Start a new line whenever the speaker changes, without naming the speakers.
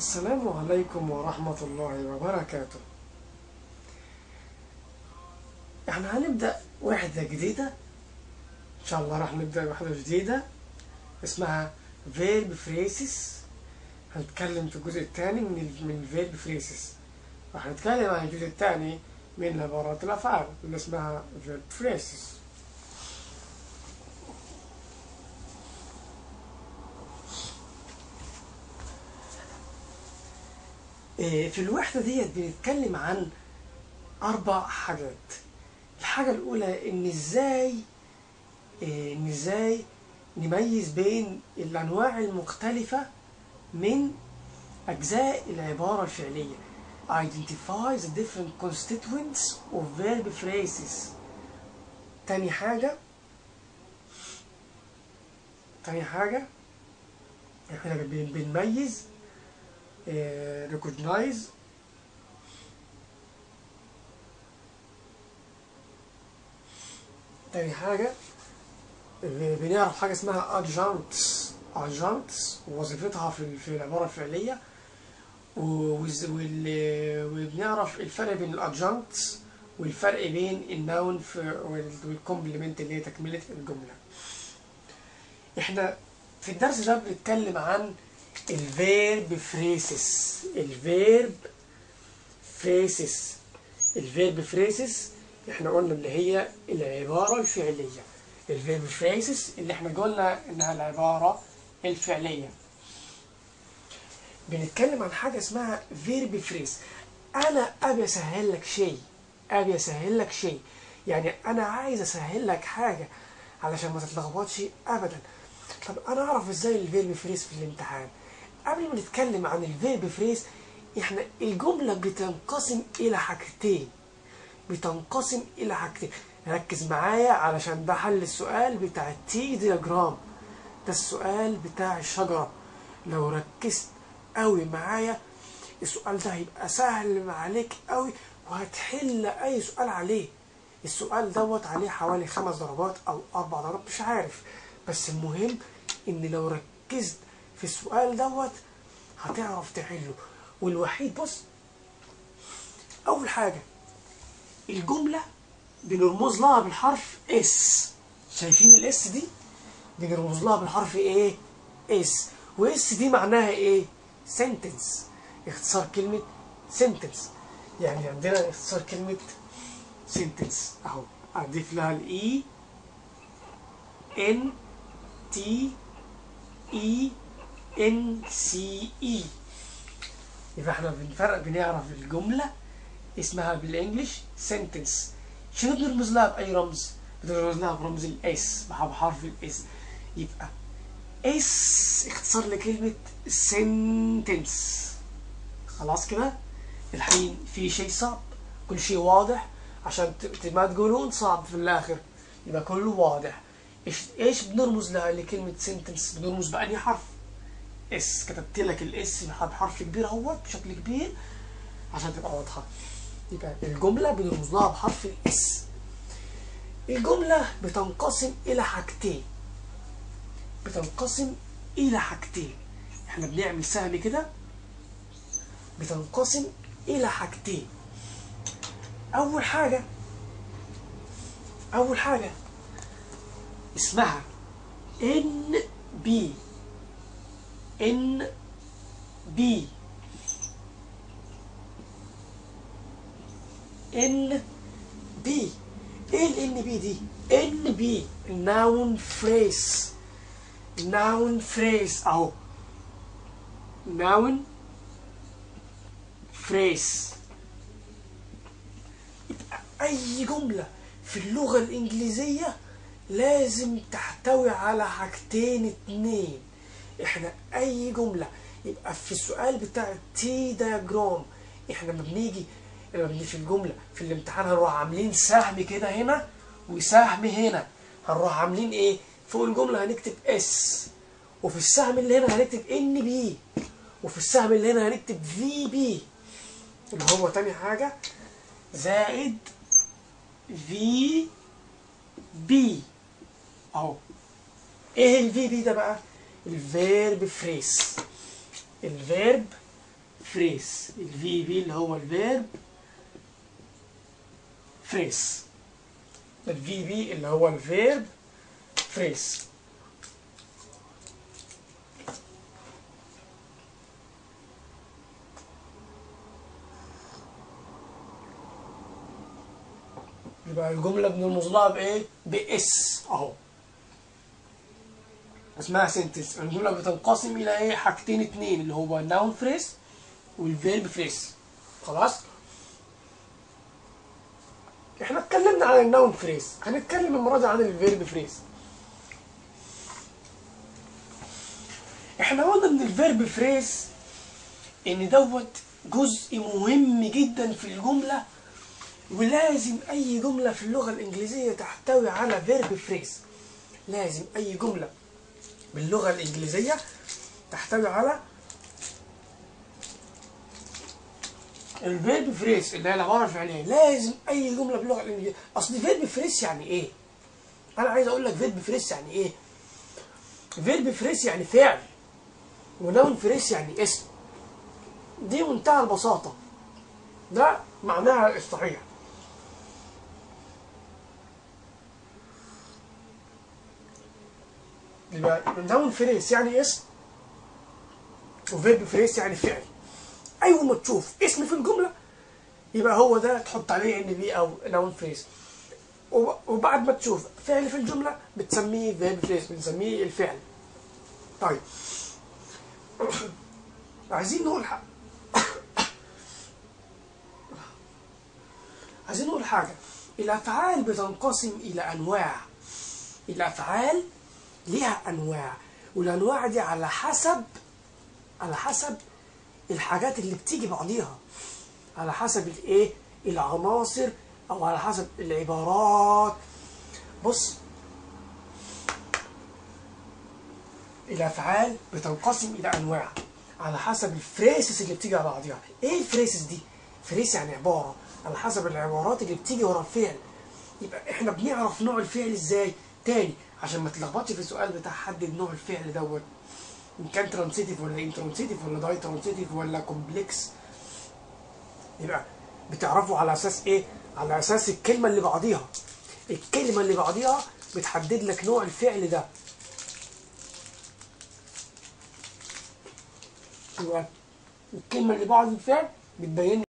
السلام عليكم ورحمة الله وبركاته احنا هنبدأ وحدة جديدة ان شاء الله راح نبدأ وحدة جديدة اسمها verb phrases هنتكلم في الجزء الثاني من ال من verb phrases راح نتكلم عن الجزء الثاني من عبارات الأفعال اللي اسمها verb phrases إيه، في الوحدة ديت بنتكلم عن أربع حاجات الحاجة الأولى إن إزاي إيه، إن إزاي نميز بين الأنواع المختلفة من أجزاء العبارة الفعلية identify the different constituents of verb phrases تاني حاجة تاني حاجة احنا بن- بنميز آه، recognize تاني حاجة ب- بنعرف حاجة اسمها adjuncts adjuncts وظيفتها في في العبارة الفعلية و- وز- وال- وبنعرف الفرق بين الادجانكتس والفرق بين النون والكومبلمنت اللي هي تكملة الجملة احنا في الدرس ده بنتكلم عن الفيرب فريسز الفيرب فريسز الفيرب فريسز احنا قلنا اللي هي العبارة الفعلية الفيرب فريسز اللي احنا قلنا انها العبارة الفعلية بنتكلم عن حاجة اسمها فيرب فريز أنا أبي أسهل لك شيء أبي أسهل لك شيء يعني أنا عايز أسهل لك حاجة علشان ما تتلخبطش أبدا طب أنا أعرف إزاي الفيرب فريز في الامتحان قبل ما نتكلم عن الفيرب فريز إحنا الجملة بتنقسم إلى حاجتين بتنقسم إلى حاجتين ركز معايا علشان ده حل السؤال بتاع التي دياجرام ده السؤال بتاع الشجرة لو ركزت قوي معايا السؤال ده هيبقى سهل عليك قوي وهتحل أي سؤال عليه السؤال دوت عليه حوالي خمس درجات أو أربع درجات مش عارف بس المهم إن لو ركزت في السؤال دوت هتعرف تحله والوحيد بص أول حاجة الجملة بنرمز لها بالحرف اس شايفين الاس دي بنرمز لها بالحرف ايه اس واس دي معناها ايه sentence اختصار كلمة sentence يعني عندنا اختصار كلمة sentence اهو اضيف لها الاي ان تي اي ان سي اي يبقى احنا بنفرق بنعرف الجملة اسمها بالانجلش sentence شنو بنرمز لها بأي رمز؟ بنرمز لها برمز الاس بحرف الاس يبقى اس اختصار لكلمة sentence خلاص كده الحين في شيء صعب كل شيء واضح عشان ت- ت- ما تقولون صعب في الآخر يبقى كله واضح ايش ايش بنرمز لها لكلمة sentence بنرمز بأني حرف اس كتبت لك الاس بحرف كبير اهوت بشكل كبير عشان تبقى واضحة يبقى الجملة بنرمز لها بحرف الاس الجملة بتنقسم إلى حاجتين بتنقسم إلى حاجتين احنا بنعمل سهم كده بتنقسم إلى حاجتين أول حاجة أول حاجة اسمها ان بي ان بي ان بي ايه الان بي دي ان بي noun phrase noun phrase اهو noun phrase يبقى اي جملة في اللغة الانجليزية لازم تحتوي على حاجتين اتنين احنا اي جملة يبقى في السؤال بتاع التي دياجرام احنا لما بنيجي لما بنيجي في الجملة في الامتحان هنروح عاملين سهم كده هنا وسهم هنا هنروح عاملين ايه فوق الجملة هنكتب اس وفي السهم اللي هنا هنكتب ان بي وفي السهم اللي هنا هنكتب في بي اللي هو تاني حاجة زائد في بي اهو ايه الفي بي ده بقى الفيرب فريس الفيرب فريس الفي في اللي هو الفيرب فريس الفي في اللي هو الفيرب فريس يبقى الجملة بنرمز لها بإيه؟ بإس أهو اسمها سنتنس الجملة بتنقسم إلى إيه؟ حاجتين اتنين اللي هو الناون فريس والفيرب فريس خلاص؟ احنا اتكلمنا عن الناون فريس هنتكلم المرة دي عن الفيرب فريس احنا قلنا ان الفيرب فريس ان دوت جزء مهم جدا في الجمله ولازم اي جمله في اللغه الانجليزيه تحتوي على فيرب فريز لازم اي جمله باللغه الانجليزيه تحتوي على الفيرب فريز اللي هي العباره الفعليه لازم اي جمله باللغه الانجليزيه اصل فيرب فريز يعني ايه انا عايز اقول لك فيرب فريز يعني ايه فيرب فريز يعني فعل ونون فريز يعني اسم دي منتهى البساطه ده معناها الصحيح يبقى نون فريس يعني اسم وفيرب فريس يعني فعل ايوه ما تشوف اسم في الجمله يبقى هو ده تحط عليه ان بي او نون فريس وبعد ما تشوف فعل في الجمله بتسميه فيرب فريس بنسميه الفعل طيب عايزين نقول حاجه عايزين نقول حاجه الافعال بتنقسم الى انواع الافعال ليها انواع والانواع دي على حسب على حسب الحاجات اللي بتيجي بعضيها على حسب الايه العناصر او على حسب العبارات بص الافعال بتنقسم الى انواع على حسب الفريسز اللي بتيجي على بعضيها ايه الفريسز دي فريس يعني عباره على حسب العبارات اللي بتيجي ورا الفعل يبقى احنا بنعرف نوع الفعل ازاي تاني عشان ما تلخبطش في السؤال بتاع حدد نوع الفعل دوت ان كان ترانسيتيف ولا انترانسيتيف ولا داي ترانسيتيف ولا كومبلكس يبقى بتعرفوا على اساس ايه على اساس الكلمه اللي بعضيها الكلمه اللي بعضيها بتحدد لك نوع الفعل ده يبقى الكلمه اللي بعد الفعل بتبين